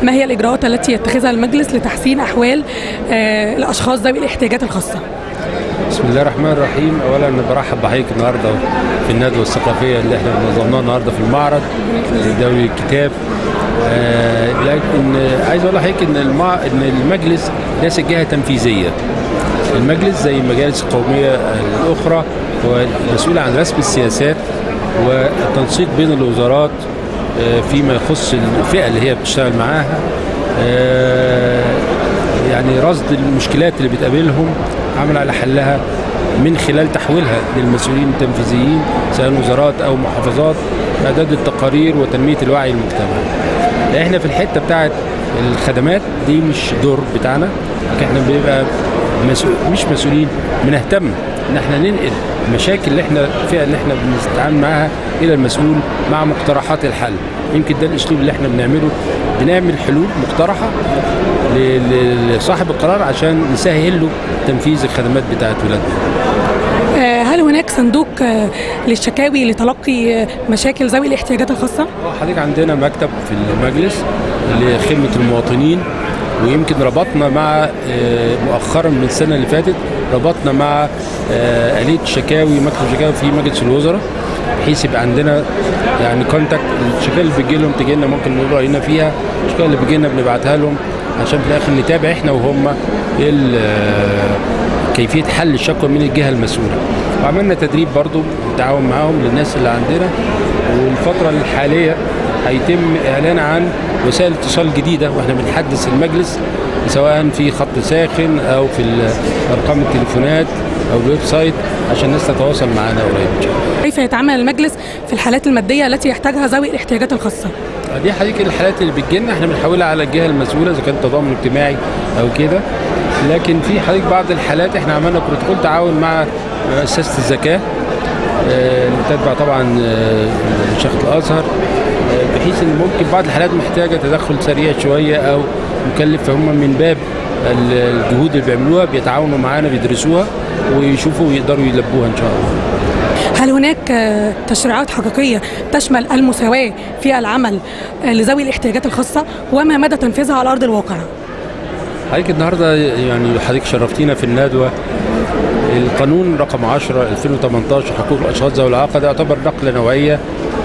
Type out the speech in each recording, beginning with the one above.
ما هي الإجراءات التي يتخذها المجلس لتحسين أحوال آه، الأشخاص ذوي الاحتياجات الخاصة بسم الله الرحمن الرحيم اولا انا برحب بحضرتك النهارده في الندوه الثقافيه اللي احنا نظمناها النهارده في المعرض الدولي للكتاب آه لكن آه، عايز اقول لحضرتك ان المع... ان المجلس ليس جهه تنفيذيه المجلس زي المجالس القوميه الاخرى هو مسؤول عن رسم السياسات والتنسيق بين الوزارات آه، فيما يخص الفئه اللي هي بتشتغل معاها آه، يعني رصد المشكلات اللي بتقابلهم عمل على حلها من خلال تحويلها للمسؤولين التنفيذيين سواء وزارات او محافظات اعداد التقارير وتنميه الوعي المجتمعي. احنا في الحته بتاعت الخدمات دي مش دور بتاعنا لكن احنا بنبقى مسؤول مش مسؤولين بنهتم ان احنا ننقل المشاكل اللي احنا الفئه اللي احنا بنتعامل معاها الى المسؤول مع مقترحات الحل يمكن ده الاسلوب اللي احنا بنعمله بنعمل حلول مقترحه ل- ل- لصاحب القرار عشان نسهل له تنفيذ الخدمات بتاعت ولادنا آه، هل هناك صندوق آه، للشكاوي لتلقي آه، مشاكل ذوي الاحتياجات الخاصة؟ حضرتك عندنا مكتب في المجلس لخدمة المواطنين ويمكن ربطنا مع آه، مؤخرا من السنة اللي فاتت ربطنا مع آه، آلية الشكاوي مكتب الشكاوي في مجلس الوزراء بحيث يبقى عندنا يعني كونتاكت الشكاوي اللي بتجي لهم تجي لنا ممكن نقول رأينا فيها الشكاوي اللي بتجي لنا بنبعتها لهم عشان في الآخر نتابع احنا وهم ايه ال- آه، كيفية حل الشكوى من الجهة المسؤولة وعملنا تدريب برضو بالتعاون معاهم للناس اللي عندنا والفترة الحالية هيتم إعلان عن وسائل اتصال جديدة وإحنا بنحدث المجلس سواء في خط ساخن أو في ال- أرقام التليفونات أو الويب سايت عشان الناس تتواصل معنا قريب إن شاء الله كيف يتعامل المجلس في الحالات المادية التي يحتاجها ذوي الاحتياجات الخاصة؟ دي حضرتك الحالات اللي بتجيلنا احنا بنحولها على الجهه المسؤوله اذا كان تضامن اجتماعي او كده لكن في حضرتك بعض الحالات احنا عملنا بروتوكول تعاون مع مؤسسه الزكاه آه، اللي تتبع طبعا آه، شيخة الازهر آه، بحيث ان ممكن بعض الحالات محتاجه تدخل سريع شويه او مكلف فهم من باب ال- الجهود اللي بيعملوها بيتعاونوا معانا بيدرسوها ويشوفوا ويقدروا يلبوها ان شاء الله هل هناك آه، تشريعات حقيقية تشمل المساواة في العمل آه، لذوي الاحتياجات الخاصة وما مدى تنفيذها على أرض الواقع؟ حضرتك النهارده يعني حضرتك شرفتينا في الندوه القانون رقم 10 2018 حقوق الاشخاص ذوي الاعاقه ده يعتبر نقله نوعيه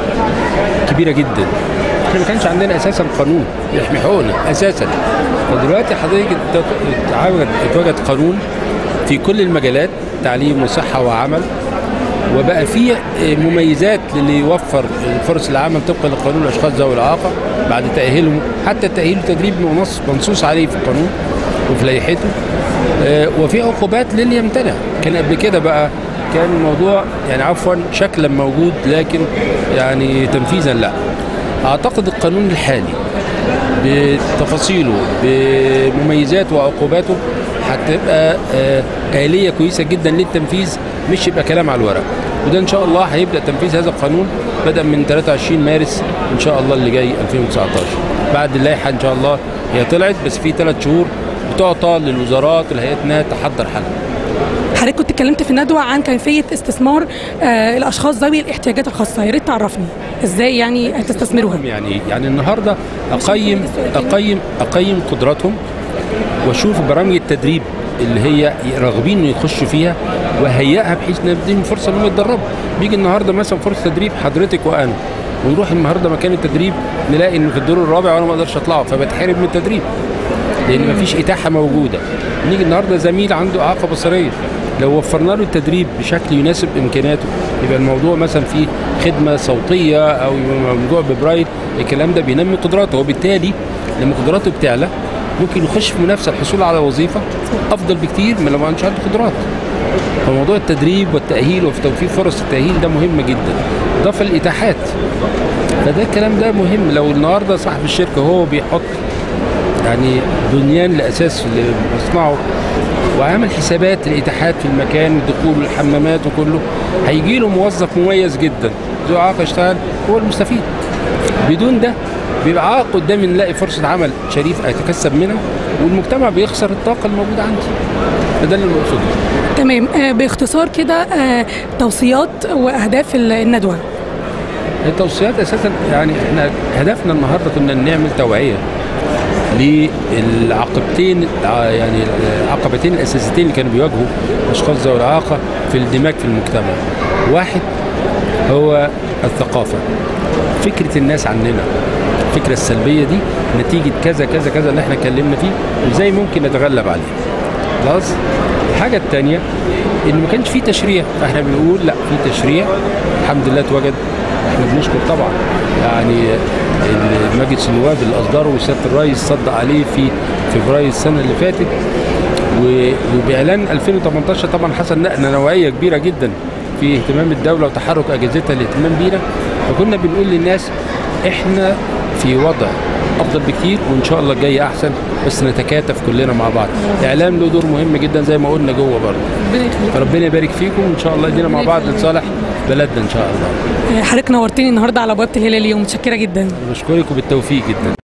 كبيره جدا احنا ما كانش عندنا اساسا قانون يحمي حقوقنا اساسا فدلوقتي حضرتك ات- اتعمل اتوجد قانون في كل المجالات تعليم وصحه وعمل وبقى في مميزات للي يوفر فرص العمل طبقا لقانون الاشخاص ذوي الاعاقه بعد تاهيلهم حتى التاهيل والتدريب منص منصوص عليه في القانون وفي لائحته آه، وفي عقوبات للي يمتنع كان قبل كده بقى كان الموضوع يعني عفوا شكلا موجود لكن يعني تنفيذا لا اعتقد القانون الحالي بتفاصيله بمميزاته وعقوباته هتبقى آه، آلية كويسة جدا للتنفيذ مش يبقى كلام على الورق وده ان شاء الله هيبدا تنفيذ هذا القانون بدا من 23 مارس ان شاء الله اللي جاي 2019 بعد اللائحه ان شاء الله هي طلعت بس في ثلاث شهور بتعطى للوزارات والهيئات انها تحضر حل حضرتك كنت اتكلمت في الندوة عن كيفية استثمار آه، الأشخاص ذوي الاحتياجات الخاصة يا ريت تعرفني إزاي يعني تستثمروها يعني يعني النهارده اقيم اقيم اقيم قدراتهم واشوف برامج التدريب اللي هي راغبين انه يخشوا فيها وهيئها بحيث نديهم فرصه انهم يتدربوا بيجي النهارده مثلا فرصه تدريب حضرتك وانا ونروح النهارده مكان التدريب نلاقي ان في الدور الرابع وانا ما اقدرش اطلعه فبتحرم من التدريب لان مفيش اتاحه موجوده نيجي النهارده زميل عنده اعاقه بصريه لو وفرنا له التدريب بشكل يناسب امكانياته يبقى الموضوع مثلا فيه خدمه صوتيه او يبقى موضوع ببرايل الكلام ده بينمي قدراته وبالتالي لما قدراته بتعلى ممكن يخش في منافسه الحصول على وظيفه افضل بكتير من لو ما كانش عنده قدرات فموضوع التدريب والتاهيل وفي توفير فرص التاهيل ده مهم جدا اضافه الاتاحات فده الكلام ده مهم لو النهارده صاحب الشركه هو بيحط يعني بنيان لاساس لمصنعه وعامل حسابات الاتاحات في المكان الدخول الحمامات وكله هيجي له موظف مميز جدا ذو اعاقه يشتغل هو المستفيد بدون ده بيبقى عائق قدامي نلاقي فرصه عمل شريف اتكسب منها والمجتمع بيخسر الطاقه الموجوده عندي ده اللي المقصود تمام آه، باختصار كده آه، توصيات وأهداف ال- الندوة التوصيات اساسا يعني احنا هدفنا النهارده كنا نعمل توعيه للعقبتين ع- يعني العقبتين الاساسيتين اللي كانوا بيواجهوا اشخاص ذوي الاعاقه في الاندماج في المجتمع. واحد هو الثقافه فكره الناس عننا الفكره السلبيه دي نتيجه كذا كذا كذا اللي احنا اتكلمنا فيه وازاي ممكن نتغلب عليه خلاص الحاجه الثانيه ان ما كانش في تشريع فاحنا بنقول لا في تشريع الحمد لله اتوجد احنا بنشكر طبعا يعني مجلس النواب اللي اصدره وسياده الرئيس صدق عليه في فبراير السنه اللي فاتت و- وباعلان 2018 طبعا حصل نقله نوعيه كبيره جدا في اهتمام الدوله وتحرك اجهزتها الاهتمام بينا فكنا بنقول للناس احنا في وضع افضل بكتير وان شاء الله الجاي احسن بس نتكاتف كلنا مع بعض اعلام له دور مهم جدا زي ما قلنا جوه برضه ربنا يخليك فربنا يبارك فيكم وان شاء الله يدينا مع بعض لصالح بلدنا ان شاء الله حضرتك نورتني النهارده على بوابه الهلال اليوم متشكره جدا بشكرك وبالتوفيق جدا